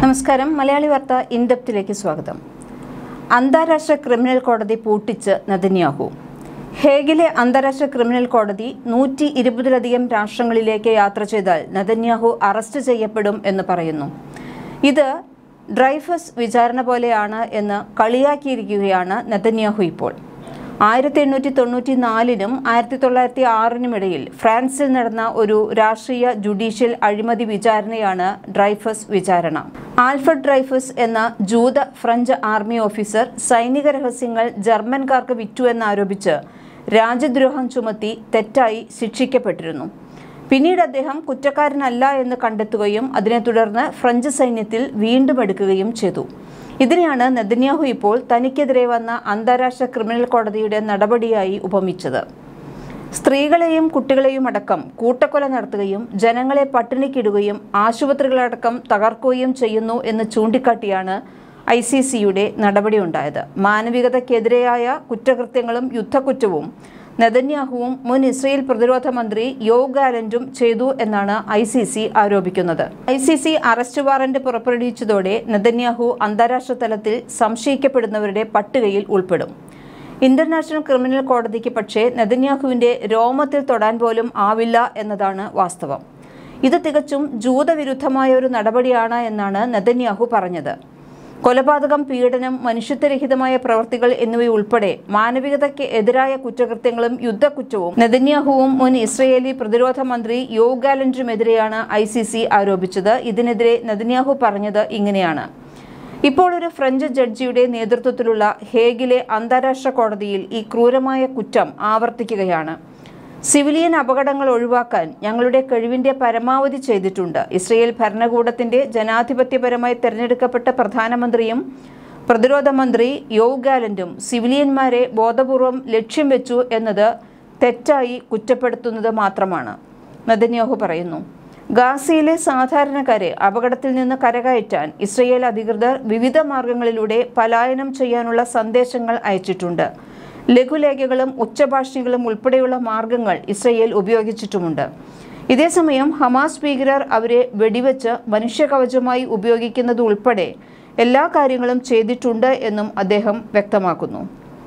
നമസ്കാരം മലയാളി വാർത്ത ഇൻഡെപ്തിലേക്ക് സ്വാഗതം അന്താരാഷ്ട്ര ക്രിമിനൽ കോടതി പൂട്ടിച്ച് നെതന്യാഹു ഹേഗിലെ അന്താരാഷ്ട്ര ക്രിമിനൽ കോടതി നൂറ്റി ഇരുപതിലധികം രാഷ്ട്രങ്ങളിലേക്ക് യാത്ര ചെയ്താൽ നെതന്യാഹു അറസ്റ്റ് ചെയ്യപ്പെടും എന്ന് പറയുന്നു ഇത് ഡ്രൈഫസ് വിചാരണ പോലെയാണ് എന്ന് കളിയാക്കിയിരിക്കുകയാണ് നെതന്യാഹു ഇപ്പോൾ ആയിരത്തി എണ്ണൂറ്റി തൊണ്ണൂറ്റി നാലിനും ആയിരത്തി തൊള്ളായിരത്തി ആറിനും ഇടയിൽ ഫ്രാൻസിൽ നടന്ന ഒരു രാഷ്ട്രീയ ജുഡീഷ്യൽ അഴിമതി വിചാരണയാണ് ഡ്രൈഫസ് വിചാരണ ആൽഫർഡ് ഡ്രൈഫസ് എന്ന ജൂത ഫ്രഞ്ച് ആർമി ഓഫീസർ സൈനിക രഹസ്യങ്ങൾ ജർമ്മൻകാർക്ക് വിറ്റു എന്നാരോപിച്ച് രാജ്യദ്രോഹം ചുമത്തി തെറ്റായി ശിക്ഷിക്കപ്പെട്ടിരുന്നു പിന്നീട് അദ്ദേഹം കുറ്റക്കാരനല്ല എന്ന് കണ്ടെത്തുകയും അതിനെ തുടർന്ന് ഫ്രഞ്ച് സൈന്യത്തിൽ വീണ്ടും എടുക്കുകയും ചെയ്തു ഇതിനെയാണ് നെതന്യാഹു ഇപ്പോൾ തനിക്കെതിരെ വന്ന അന്താരാഷ്ട്ര ക്രിമിനൽ കോടതിയുടെ നടപടിയായി ഉപമിച്ചത് സ്ത്രീകളെയും കുട്ടികളെയും അടക്കം കൂട്ടക്കൊല നടത്തുകയും ജനങ്ങളെ പട്ടിണിക്കിടുകയും ആശുപത്രികളടക്കം തകർക്കുകയും ചെയ്യുന്നു എന്ന് ചൂണ്ടിക്കാട്ടിയാണ് ഐ സി സിയുടെ നടപടിയുണ്ടായത് മാനവികതയ്ക്കെതിരെയായ കുറ്റകൃത്യങ്ങളും യുദ്ധക്കുറ്റവും നെതന്യാഹുവും മുൻ ഇസ്രയേൽ പ്രതിരോധ മന്ത്രി യോ ഗാലന്റും ചെയ്തു എന്നാണ് ഐ സി സി ആരോപിക്കുന്നത് I C C arrest warrant പുറപ്പെടുവിച്ചതോടെ നെതന്യാഹു അന്താരാഷ്ട്ര തലത്തിൽ സംശയിക്കപ്പെടുന്നവരുടെ പട്ടികയിൽ ഉൾപ്പെടും ഇന്റർനാഷണൽ ക്രിമിനൽ കോടതിക്ക് പക്ഷേ നെതന്യാഹുവിന്റെ രോമത്തിൽ തൊടാൻ പോലും ആവില്ല എന്നതാണ് വാസ്തവം ഇത് തികച്ചും ജൂതവിരുദ്ധമായ ഒരു നടപടിയാണ് എന്നാണ് നെതന്യാഹു പറഞ്ഞത് കൊലപാതകം പീഡനം മനുഷ്യത്വരഹിതമായ പ്രവർത്തികൾ എന്നിവയുൾപ്പെടെ മാനവികതയ്ക്ക് എതിരായ കുറ്റകൃത്യങ്ങളും യുദ്ധക്കുറ്റവും നെതന്യാഹുവും മുൻ ഇസ്രയേലി പ്രതിരോധ മന്ത്രി യോ ഗാലന്റിനുമെതിരെയാണ് ഐ സി സി ആരോപിച്ചത് ഇതിനെതിരെ നെതന്യാഹു പറഞ്ഞത് ഇങ്ങനെയാണ് ഇപ്പോൾ ഒരു ഫ്രഞ്ച് ജഡ്ജിയുടെ നേതൃത്വത്തിലുള്ള ഹേഗിലെ അന്താരാഷ്ട്ര കോടതിയിൽ ഈ ക്രൂരമായ കുറ്റം ആവർത്തിക്കുകയാണ് സിവിലിയൻ അപകടങ്ങൾ ഒഴിവാക്കാൻ ഞങ്ങളുടെ കഴിവിന്റെ പരമാവധി ചെയ്തിട്ടുണ്ട് ഇസ്രയേൽ ഭരണകൂടത്തിന്റെ ജനാധിപത്യപരമായി തെരഞ്ഞെടുക്കപ്പെട്ട പ്രധാനമന്ത്രിയും പ്രതിരോധ മന്ത്രി യോ ഗാലന്റും സിവിലിയന്മാരെ ബോധപൂർവം ലക്ഷ്യം വെച്ചു എന്നത് തെറ്റായി കുറ്റപ്പെടുത്തുന്നത് മാത്രമാണ് നദന്യാഹു പറയുന്നു ഗാസയിലെ സാധാരണക്കാരെ അപകടത്തിൽ നിന്ന് കരകയറ്റാൻ ഇസ്രയേൽ അധികൃതർ വിവിധ മാർഗങ്ങളിലൂടെ പലായനം ചെയ്യാനുള്ള സന്ദേശങ്ങൾ അയച്ചിട്ടുണ്ട് ലഘുലേഖകളും ഉച്ചഭാഷിണികളും ഉൾപ്പെടെയുള്ള മാർഗങ്ങൾ ഇസ്രയേൽ ഉപയോഗിച്ചിട്ടുമുണ്ട് ഇതേസമയം ഹമാസ് ഭീകരർ അവരെ വെടിവെച്ച് മനുഷ്യകവചമായി ഉപയോഗിക്കുന്നത് ഉൾപ്പെടെ എല്ലാ കാര്യങ്ങളും ചെയ്തിട്ടുണ്ട് എന്നും അദ്ദേഹം വ്യക്തമാക്കുന്നു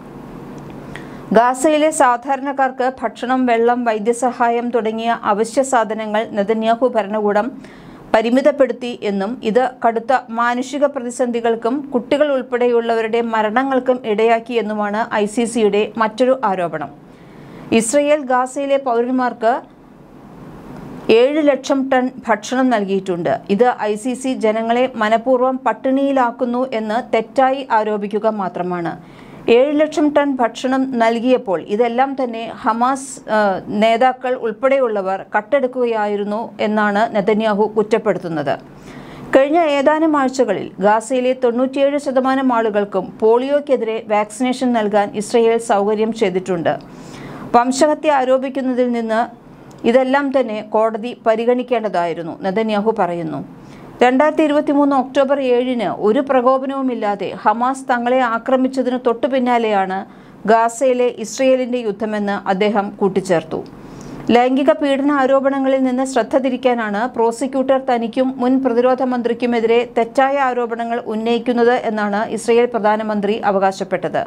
ഗാസയിലെ സാധാരണക്കാർക്ക് ഭക്ഷണം വെള്ളം വൈദ്യസഹായം തുടങ്ങിയ അവശ്യ സാധനങ്ങൾ നെതന്യാഹു ഭരണകൂടം പരിമിതപ്പെടുത്തി എന്നും ഇത് കടുത്ത മാനുഷിക പ്രതിസന്ധികൾക്കും കുട്ടികൾ ഉൾപ്പെടെയുള്ളവരുടെ മരണങ്ങൾക്കും ഇടയാക്കി എന്നുമാണ് ഐ സി സിയുടെ മറ്റൊരു ആരോപണം ഇസ്രയേൽ ഗാസയിലെ പൗരന്മാർക്ക് ഏഴ് ലക്ഷം ടൺ ഭക്ഷണം നൽകിയിട്ടുണ്ട് ഇത് ഐ സി സി ജനങ്ങളെ മനഃപൂർവ്വം പട്ടിണിയിലാക്കുന്നു എന്ന് തെറ്റായി ആരോപിക്കുക മാത്രമാണ് ഏഴ് ലക്ഷം ടൺ ഭക്ഷണം നൽകിയപ്പോൾ ഇതെല്ലാം തന്നെ ഹമാസ് ആ, നേതാക്കൾ ഉൾപ്പെടെയുള്ളവർ കട്ടെടുക്കുകയായിരുന്നു എന്നാണ് നെതന്യാഹു കുറ്റപ്പെടുത്തുന്നത് കഴിഞ്ഞ ഏതാനും ആഴ്ചകളിൽ ഗാസയിലെ തൊണ്ണൂറ്റിയേഴ് ശതമാനം ആളുകൾക്കും പോളിയോക്കെതിരെ വാക്സിനേഷൻ നൽകാൻ ഇസ്രയേൽ സൗകര്യം ചെയ്തിട്ടുണ്ട് വംശഹത്യ ആരോപിക്കുന്നതിൽ നിന്ന് ഇതെല്ലാം തന്നെ കോടതി പരിഗണിക്കേണ്ടതായിരുന്നു നെതന്യാഹു പറയുന്നു രണ്ടായിരത്തി ഇരുപത്തി മൂന്ന് ഒക്ടോബർ ഏഴിന് ഒരു പ്രകോപനവുമില്ലാതെ ഹമാസ് തങ്ങളെ ആക്രമിച്ചതിന് തൊട്ടു പിന്നാലെയാണ് ഗാസയിലെ ഇസ്രയേലിന്റെ യുദ്ധമെന്ന് അദ്ദേഹം കൂട്ടിച്ചേർത്തു ലൈംഗിക പീഡന ആരോപണങ്ങളിൽ നിന്ന് ശ്രദ്ധ തിരിക്കാനാണ് പ്രോസിക്യൂട്ടർ തനിക്കും മുൻ പ്രതിരോധ മന്ത്രിക്കുമെതിരെ തെറ്റായ ആരോപണങ്ങൾ ഉന്നയിക്കുന്നത് എന്നാണ് ഇസ്രയേൽ പ്രധാനമന്ത്രി അവകാശപ്പെട്ടത്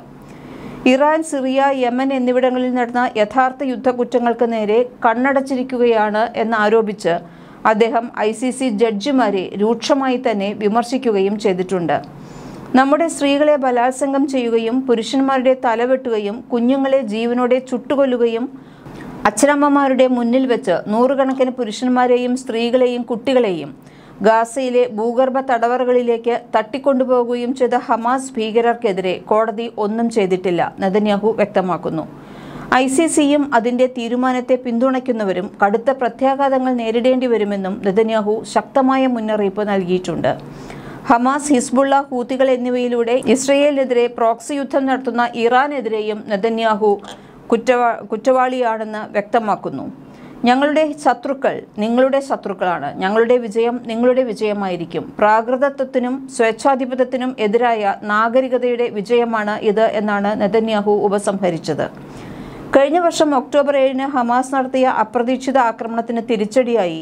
ഇറാൻ സിറിയ യമൻ എന്നിവിടങ്ങളിൽ നടന്ന യഥാർത്ഥ യുദ്ധക്കുറ്റങ്ങൾക്ക് നേരെ കണ്ണടച്ചിരിക്കുകയാണ് എന്നാരോപിച്ച് അദ്ദേഹം ഐ സി സി ജഡ്ജിമാരെ രൂക്ഷമായി തന്നെ വിമർശിക്കുകയും ചെയ്തിട്ടുണ്ട് നമ്മുടെ സ്ത്രീകളെ ബലാത്സംഗം ചെയ്യുകയും പുരുഷന്മാരുടെ തലവെട്ടുകയും കുഞ്ഞുങ്ങളെ ജീവനോടെ ചുട്ടുകൊല്ലുകയും അച്ഛനമ്മമാരുടെ മുന്നിൽ വെച്ച് നൂറുകണക്കിന് പുരുഷന്മാരെയും സ്ത്രീകളെയും കുട്ടികളെയും ഗാസയിലെ ഭൂഗർഭ തടവറകളിലേക്ക് തട്ടിക്കൊണ്ടുപോകുകയും ചെയ്ത ഹമാസ് ഭീകരർക്കെതിരെ കോടതി ഒന്നും ചെയ്തിട്ടില്ല നെതന്യാഹു വ്യക്തമാക്കുന്നു ഐ സി സിയും അതിന്റെ തീരുമാനത്തെ പിന്തുണയ്ക്കുന്നവരും കടുത്ത പ്രത്യാഘാതങ്ങൾ നേരിടേണ്ടി വരുമെന്നും നെതന്യാഹു ശക്തമായ മുന്നറിയിപ്പ് നൽകിയിട്ടുണ്ട് ഹമാസ് ഹിസ്ബുള്ള ഹൂത്തികൾ എന്നിവയിലൂടെ ഇസ്രയേലിനെതിരെ പ്രോക്സി യുദ്ധം നടത്തുന്ന ഇറാനെതിരെയും നെതന്യാഹു കുറ്റവാ കുറ്റവാളിയാണെന്ന് വ്യക്തമാക്കുന്നു ഞങ്ങളുടെ ശത്രുക്കൾ നിങ്ങളുടെ ശത്രുക്കളാണ് ഞങ്ങളുടെ വിജയം നിങ്ങളുടെ വിജയമായിരിക്കും പ്രാകൃതത്വത്തിനും സ്വേച്ഛാധിപത്യത്തിനും എതിരായ നാഗരികതയുടെ വിജയമാണ് ഇത് എന്നാണ് നെതന്യാഹു ഉപസംഹരിച്ചത് കഴിഞ്ഞ വർഷം ഒക്ടോബർ ഏഴിന് ഹമാസ് നടത്തിയ അപ്രതീക്ഷിത ആക്രമണത്തിന് തിരിച്ചടിയായി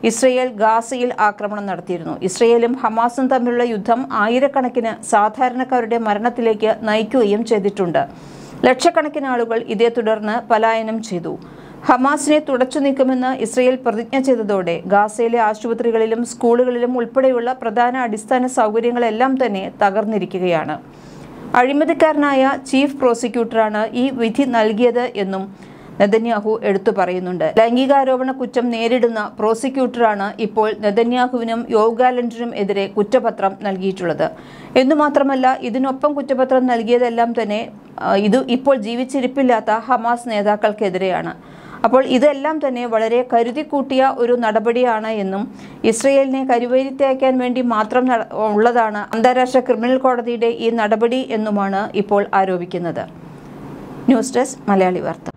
ഇസ്രയേൽ ഗാസയിൽ ആക്രമണം നടത്തിയിരുന്നു ഇസ്രയേലും ഹമാസും തമ്മിലുള്ള യുദ്ധം ആയിരക്കണക്കിന് സാധാരണക്കാരുടെ മരണത്തിലേക്ക് നയിക്കുകയും ചെയ്തിട്ടുണ്ട് ലക്ഷക്കണക്കിന് ആളുകൾ ഇതേ തുടർന്ന് പലായനം ചെയ്തു ഹമാസിനെ തുടച്ചു നീക്കുമെന്ന് ഇസ്രയേൽ പ്രതിജ്ഞ ചെയ്തതോടെ ഗാസയിലെ ആശുപത്രികളിലും സ്കൂളുകളിലും ഉൾപ്പെടെയുള്ള പ്രധാന അടിസ്ഥാന സൗകര്യങ്ങളെല്ലാം തന്നെ തകർന്നിരിക്കുകയാണ് അഴിമതിക്കാരനായ ചീഫ് പ്രോസിക്യൂട്ടറാണ് ഈ വിധി നൽകിയത് എന്നും നെതന്യാഹു എടുത്തു പറയുന്നുണ്ട് ലൈംഗികാരോപണ കുറ്റം നേരിടുന്ന പ്രോസിക്യൂട്ടറാണ് ഇപ്പോൾ നെതന്യാഹുവിനും യോഗാലൻഡിനും എതിരെ കുറ്റപത്രം നൽകിയിട്ടുള്ളത് എന്നുമാത്രമല്ല ഇതിനൊപ്പം കുറ്റപത്രം നൽകിയതെല്ലാം തന്നെ ആ, ഇത് ഇപ്പോൾ ജീവിച്ചിരിപ്പില്ലാത്ത ഹമാസ് നേതാക്കൾക്കെതിരെയാണ് അപ്പോൾ ഇതെല്ലാം തന്നെ വളരെ കരുതിക്കൂട്ടിയ ഒരു നടപടിയാണ് എന്നും ഇസ്രയേലിനെ കരുവരുത്തിയക്കാൻ വേണ്ടി മാത്രം നട- ഉള്ളതാണ് അന്താരാഷ്ട്ര ക്രിമിനൽ കോടതിയുടെ ഈ നടപടി എന്നുമാണ് ഇപ്പോൾ ആരോപിക്കുന്നത് ന്യൂസ് ഡെസ്ക് മലയാളി വാർത്ത